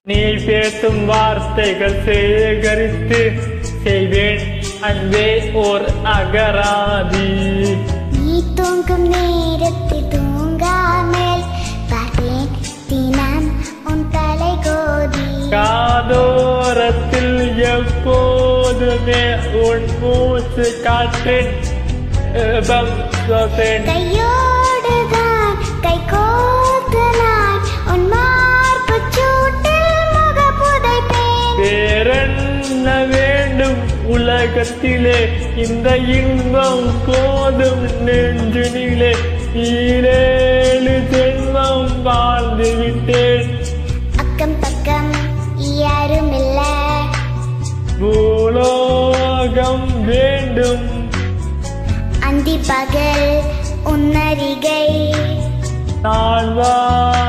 நீ பேசும் வார்த்தைகள் சேகரித்து செய்வேன் அன்பே ஓர் அகராதி நீ தூங்கும் நேரத்தில் தூங்காமல் பார்ப்பேன் தினம் உன் தலை கோதி காதோரத்தில் எப்போதுமே உன் மூச்சு காற்றின் ஏபம் சுவாசேன். கையோடுதான் கை கோர்த்து நான் உன் மார்பு சூட்டில் முக புதைப்பேன் வேறென்ன வேண்டும் உலகத்திலே இந்த இன்பம் போதும் நெஞ்சினிலே ஈரேழு ஜென்மம் வாழ்ந்து விட்டேன் அக்கம் பக்கம் யாரும் இல்ல பூலோகம் வேண்டும் அந்தி பகல் உன்னரிகை நான் வாழ